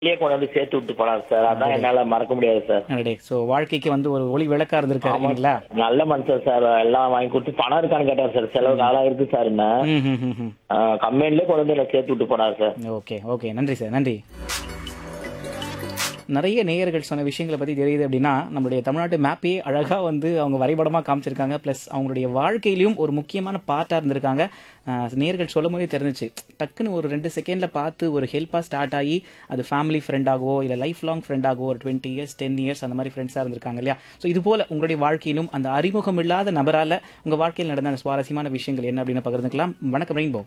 வெளியே கொண்டு வந்து சேர்த்து விட்டு போனார் சார் அதான் என்னால மறக்க முடியாது சார் அடடே ஸோ வாழ்க்கைக்கு வந்து ஒரு ஒளி விளக்கா இருந்திருக்காரு இல்லைங்களா நல்ல மனுஷன் சார் எல்லாம் வாங்கி கொடுத்து பணம் இருக்கான்னு கேட்டார் சார் செலவுக்கு ஆளா இருக்கு சார் என்ன ம் ம் ம் ம் கம்பெனிலே கொண்டு வந்து என்னை சேர்த்து விட்டு போனார் சார் ஓகே ஓகே நன்றி சார் நன்றி நிறைய நேயர்கள் சொன்ன விஷயங்களை பற்றி தெரியுது அப்படின்னா நம்மளுடைய தமிழ்நாட்டு மேப்பே அழகாக வந்து அவங்க வரைபடமாக காமிச்சிருக்காங்க ப்ளஸ் அவங்களுடைய வாழ்க்கையிலையும் ஒரு முக்கியமான பார்ட்டாக இருந்திருக்காங்க அஹ், நேயர்கள் சொல்லும் போதே தெரிஞ்சிச்சு டக்குன்னு ஒரு ரெண்டு செகண்டில் பார்த்து ஒரு ஹெல்ப்பாக ஸ்டார்ட் ஆகி அது ஃபேமிலி ஃப்ரெண்டாகவோ இல்லை லைஃப் லாங் ஃப்ரெண்டாகவோ ஒரு டுவெண்ட்டி இயர்ஸ் டென் இயர்ஸ் அந்த மாதிரி ஃப்ரெண்ட்ஸாக இருந்திருக்காங்க இல்லையா ஸோ இது போல் உங்களுடைய வாழ்க்கையிலும் அந்த அறிமுகம் இல்லாத நபரால் உங்கள் வாழ்க்கையில் நடந்த அந்த சுவாரஸ்யமான விஷயங்கள் என்ன அப்படின்னு பகிர்ந்துக்கலாம் வணக்கம் ரெயின்போ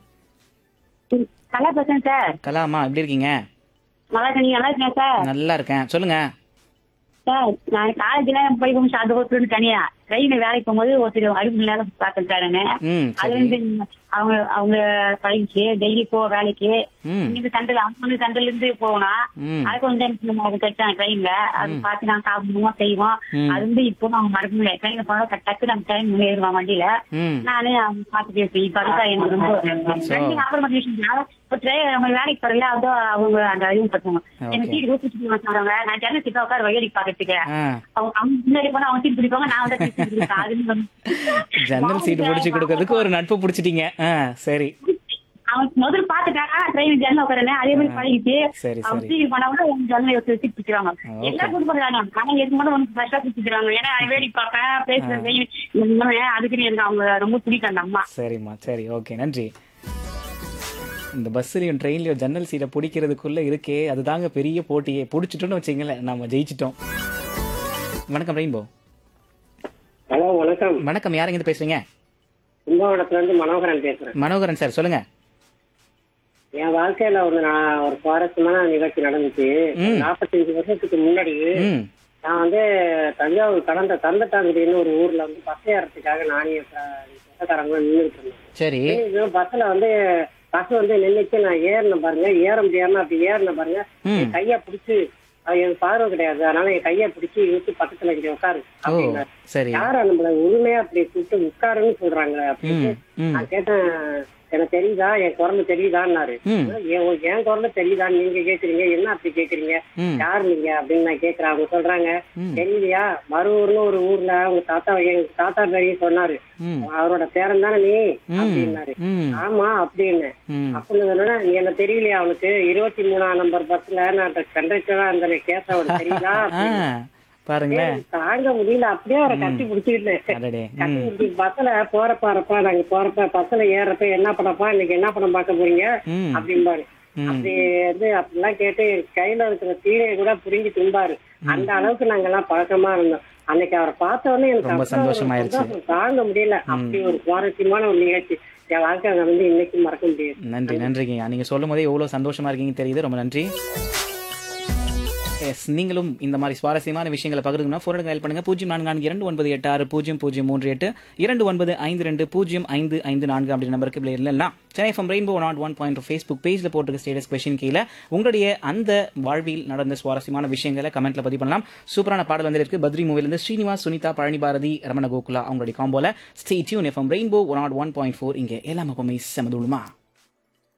நல்லா பேசுறேன் சார் கலாமா எப்படி இருக்கீங்க நல்லா இருக்கேன் நீங்க நல்லா இருக்கேன் சார் நல்லா இருக்கேன் சொல்லுங்க சார் நான் காலேஜ்ல போய் கொஞ்சம் அந்த ஒரு தனியா ட்ரெயின்ல வேலைக்கு போகும்போது ஒருத்தர் அடிப்பு நேரம் பார்த்தேன் சார் நானு ம் அது சரி வந்து அவங்க அவங்க பழகிச்சு டெய்லி போ வேலைக்கு ம் இங்க சண்டல் அவங்க வந்து சண்டல்ல இருந்து போகணும் ம் அதுக்கு வந்து எனக்கு கிடைச்சாங்க ட்ரெயின்ல அது பார்த்து நாங்க சாப்பிடுவோம் செய்வோம் ம். அது வந்து இப்போ அவங்க மறக்க முடியல ட்ரெயின்ல போனா டக்கு நம்ம டைம் ஏறுவோம் வண்டியில ம் நானே அவங்க பார்த்து பேசி இப்ப அதுதான் எனக்கு ரொம்ப ரெண்டு அப்புறம் விஷயம் இப்போ ட்ரெயின் அவங்க வேலைக்கு போறல அதோ அவங்க அந்த அறிவு பத்துவாங்க எனக்கு சீட் ஊப்பிட்டு சொல்றாங்க நான் ஜன்னல் சீட்டா உட்கார வயடி பாக்கிறதுக்கு ஆ அவங்க அவங்க முன்னாடி போனா அவங்க சீட் பிடிப்பாங்க நான் வந்து சீட் பிடிப்பேன் அது வந்து- ஜன்னல் சீட்டு பிடிச்சி கொடுக்கறதுக்கு ஒரு நட்பு பிடிச்சிட்டீங்க ஆ சரி அவன் முதல்ல பாத்துட்டாங்க ட்ரெயின் ஜன்னல் உட்காரனே அதே மாதிரி பழகிட்டு சரி அவங்க சரி சீட் பண்ணா கூட அவங்க ஜன்னல் எடுத்து சீட் பிடிச்சிருவாங்க Okay. எல்லா குடும்பம் பண்றாங்க ஆனா எதுக்கு மட்டும் ஒன்று ஃப்ரெஷ்ஷா பிடிச்சிருவாங்க ஏன்னா நான் வேடி பார்ப்பேன் பேசுறேன் அதுக்கு எனக்கு அவங்க ரொம்ப பிடிக்கும் அந்த அம்மா சரிம்மா சரி ஓகே நன்றி இந்த பஸ்ஸுலையும் ட்ரெயின்லையும் ஜன்னல் சீட்டை பிடிக்கிறதுக்குள்ள இருக்கே அதுதாங்க பெரிய போட்டியே பிடிச்சிட்டோம்னு வச்சிங்களேன் நம்ம ஜெயிச்சிட்டோம் வணக்கம் ரெயின்போ ஹலோ வணக்கம் வணக்கம் யார் இருந்து பேசுறீங்க கும்பகோணத்துல இருந்து மனோகரன் பேசுறேன் மனோகரன் சார் சொல்லுங்க என் வாழ்க்கையில ஒரு நான் ஒரு சுவாரஸ்யமான நிகழ்ச்சி நடந்துச்சு ம். நாற்பத்தஞ்சு வருஷத்துக்கு முன்னாடி ம் நான் வந்து தஞ்சாவூர் கடந்த தந்தட்டாங்குடின்னு ஒரு ஊர்ல வந்து பஸ் ஏறதுக்காக நானே சொந்தக்காரங்க நின்றுட்டு இருந்தேன் சரி பஸ்ல வந்து பஸ் வந்து நின்னுச்சு நான் ஏறின பாருங்க ஏற முடியாம அப்படி ஏறின பாருங்க ம் என் கைய பிடிச்சு அது எனக்கு பார்வை கிடையாது அதனால என் கைய பிடிச்சு இழுத்து பக்கத்துல இங்க உட்காரு ஓ அப்படின்னாரு சரி யாரா நம்மள உரிமையா அப்படி கூப்பிட்டு உட்காருன்னு சொல்றாங்களே அப்படின்னு ம் ம் நான் கேட்டேன் எனக்கு தெரியுதா என் குரம்பு தெரியுதான்னாரு ம் என் என் குரம்பு தெரியுதா நீங்க கேக்குறீங்க என்ன அப்படி கேக்குறீங்க ம் யார் நீங்க அப்படின்னு நான் கேக்குறேன் அவங்க சொல்றாங்க ம் தெரியலையா மறுவூர்னு ஒரு ஊர்ல அவங்க தாத்தா எங்க தாத்தா பெரிய சொன்னாரு ம் அவரோட பேரன் தானே நீ ம் அப்படின்னாரு ம் ஆமா அப்படின்னு ம் அப்படின்னு நீ என்ன தெரியலையா அவனுக்கு இருபத்தி மூணாம் நம்பர் பஸ்ல நான் கண்டக்டரா இருந்த கேட்ட அவனுக்கு தெரியுதா ஆ அப்படின்னு. பாருங்களேன் தாங்க முடியல அப்படியே அவரை கட்டி பிடிச்சிக்கிட்டேன் அடடே கட்டி ம் பிடிச்சி பஸ்ல போறப்ப வரப்ப நாங்க போறப்ப பஸ்ல ஏறப்ப என்ன பண்ணப்பா இன்னைக்கு என்ன படம் பார்க்க போறீங்க ம் அப்படிம்பாரு ம் அப்படி வந்து அப்படிலாம் கேட்டு கையில இருக்கிற தீரையை கூட புரிஞ்சு திம்பாரு அந்த அளவுக்கு நாங்க எல்லாம் பழக்கமா இருந்தோம் அன்னைக்கு அவரை பார்த்த உடனே எனக்கு ரொம்ப அவ்வளவு ஒரு சந்தோஷமாயிருச்சு. சந்தோஷம் தாங்க முடியல அப்படி ஒரு சுவாரஸ்யமான ஒரு நிகழ்ச்சி என் வாழ்க்கை அதை வந்து இன்னைக்கு மறக்க முடியாது நன்றி நன்றிங்க நீங்க சொல்லும் போதே எவ்வளோ சந்தோஷமா இருக்கீங்க தெரியுது ரொம்ப நன்றி எஸ் நீங்களும் இந்த மாதிரி சுவாரஸ்யமான விஷயங்களை பகிர்ந்துனா ஃபோன் டயல் பண்ணுங்க பூஜ்ஜியம் நான்கு நான்கு இரண்டு ஒன்பது எட்டு ஆறு பூஜ்ஜியம் பூஜ்ஜியம் மூன்று எட்டு இரண்டு ஒன்பது ஐந்து ரெண்டு பூஜ்ஜியம் ஐந்து ஐந்து நான்கு அப்படி நம்பருக்கு இப்படி இல்லைன்னா Chennai from rainbow nought one point Facebook பேஜில் போட்டிருக்க ஸ்டேட்டஸ் கொஷின் கீழே உங்களுடைய அந்த வாழ்வில் நடந்த சுவாரஸ்யமான விஷயங்களை கமெண்ட்ல பதிவு பண்ணலாம் சூப்பரான பாடல் வந்து இருக்கு பத்ரி மூவிலிருந்து ஸ்ரீனிவாஸ் சுனிதா பழனி பாரதி ரமண கோகுலா அவங்களுடைய காம்போல stay tune FM rainbow nought one point four இங்கே எல்லாமே செமதுமா